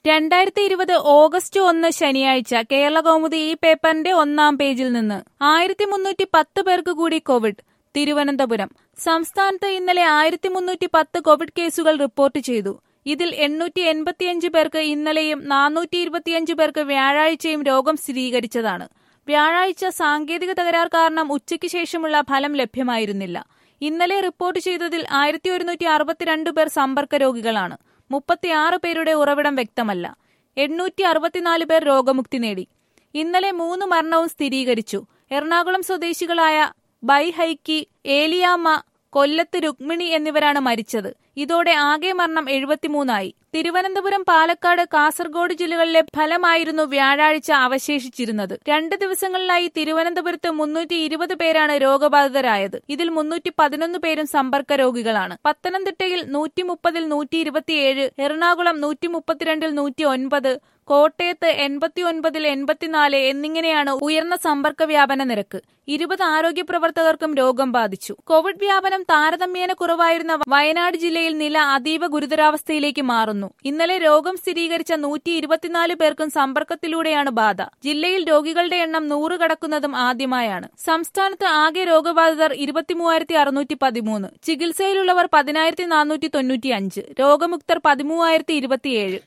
രണ്ടായിരത്തി ഇരുപത് ഓഗസ്റ്റ് ഒന്ന് ശനിയാഴ്ച കേരള കൗമുദി ഈ പേപ്പറിന്റെ ഒന്നാം പേജിൽ നിന്ന് ആയിരത്തി മുന്നൂറ്റി പത്ത് പേർക്ക് കൂടി കോവിഡ് തിരുവനന്തപുരം സംസ്ഥാനത്ത് ഇന്നലെ ആയിരത്തി മുന്നൂറ്റി പത്ത് കോവിഡ് കേസുകൾ റിപ്പോർട്ട് ചെയ്തു ഇതിൽ എണ്ണൂറ്റി എൺപത്തിയഞ്ച് പേർക്ക് ഇന്നലെയും നാനൂറ്റി ഇരുപത്തിയഞ്ച് പേർക്ക് വ്യാഴാഴ്ചയും രോഗം സ്ഥിരീകരിച്ചതാണ് വ്യാഴാഴ്ച സാങ്കേതിക തകരാർ കാരണം ഉച്ചയ്ക്ക് ശേഷമുള്ള ഫലം ലഭ്യമായിരുന്നില്ല ഇന്നലെ റിപ്പോർട്ട് ചെയ്തതിൽ ആയിരത്തി ഒരുന്നൂറ്റി അറുപത്തിരണ്ട് പേർ സമ്പർക്ക രോഗികളാണ് മുപ്പത്തിയാറ് പേരുടെ ഉറവിടം വ്യക്തമല്ല എണ്ണൂറ്റി അറുപത്തിനാല് പേർ രോഗമുക്തി നേടി ഇന്നലെ മൂന്ന് മരണവും സ്ഥിരീകരിച്ചു എറണാകുളം സ്വദേശികളായ ബൈഹൈക്കി ഏലിയാമ്മ കൊല്ലത്ത് രുക്മിണി എന്നിവരാണ് മരിച്ചത് ഇതോടെ ആകെ മരണം എഴുപത്തിമൂന്നായി തിരുവനന്തപുരം പാലക്കാട് കാസർഗോഡ് ജില്ലകളിലെ ഫലമായിരുന്നു വ്യാഴാഴ്ച അവശേഷിച്ചിരുന്നത് രണ്ട് ദിവസങ്ങളിലായി തിരുവനന്തപുരത്ത് മുന്നൂറ്റി ഇരുപത് പേരാണ് രോഗബാധിതരായത് ഇതിൽ മുന്നൂറ്റി പതിനൊന്ന് പേരും സമ്പർക്ക രോഗികളാണ് പത്തനംതിട്ടയിൽ നൂറ്റി മുപ്പതിൽ നൂറ്റി ഇരുപത്തിയേഴ് എറണാകുളം നൂറ്റി മുപ്പത്തിരണ്ടിൽ നൂറ്റി ഒൻപത് കോട്ടയത്ത് എൺപത്തിയൊൻപതിൽ എൺപത്തിനാല് എന്നിങ്ങനെയാണ് ഉയർന്ന സമ്പർക്ക വ്യാപന നിരക്ക് ഇരുപത് ആരോഗ്യ പ്രവർത്തകർക്കും രോഗം ബാധിച്ചു കോവിഡ് വ്യാപനം താരതമ്യേന കുറവായിരുന്ന വയനാട് ജില്ലയിൽ നില അതീവ ഗുരുതരാവസ്ഥയിലേക്ക് മാറുന്നു ഇന്നലെ രോഗം സ്ഥിരീകരിച്ച നൂറ്റി ഇരുപത്തിനാല് പേർക്കും സമ്പർക്കത്തിലൂടെയാണ് ബാധ ജില്ലയിൽ രോഗികളുടെ എണ്ണം നൂറ് കടക്കുന്നതും ആദ്യമായാണ് സംസ്ഥാനത്ത് ആകെ രോഗബാധിതർ ഇരുപത്തിമൂവായിരത്തി അറുന്നൂറ്റി പതിമൂന്ന് ചികിത്സയിലുള്ളവർ പതിനായിരത്തി നാനൂറ്റി തൊണ്ണൂറ്റി അഞ്ച് രോഗമുക്തർ പതിമൂവായിരത്തി ഇരുപത്തിയേഴ്